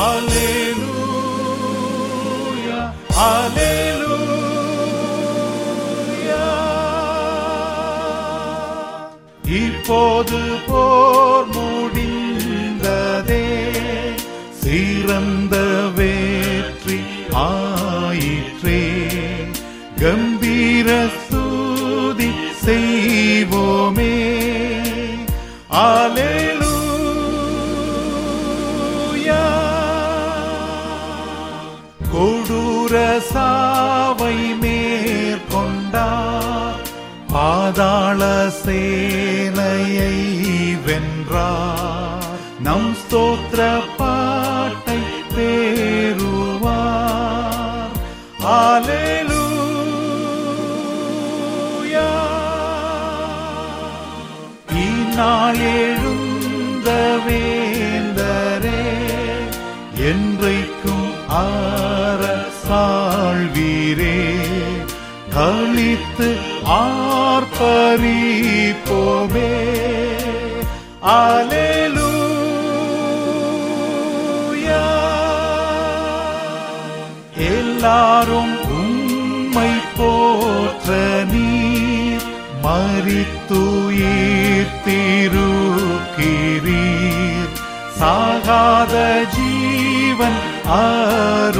அல்லேலூயா அல்லேலூயா இப்போது போர் முடிந்ததே சிறந்த வெற்றி ஆயிற்றே கம்பீர சூதி செய்வோமே ஆலேலூயா கொடூர சாவை மேற்கொண்டார் பாதாள சேனையை வென்றார் நம் ஸ்தோத்திர பாட்டை பேருவார் ஆலேலூயா இந்நாள் எழுந்த வேந்தரே என்றைக்கும் அரசாழ்வீரே கழித்து ஆர்ப்பரிப்போமே அலேலூயா எல்லாரும் உம்மை போற்ற நீர் மறித்துயிர் திருக்கிறீர் சாகாத ஜீவன் அருளீர்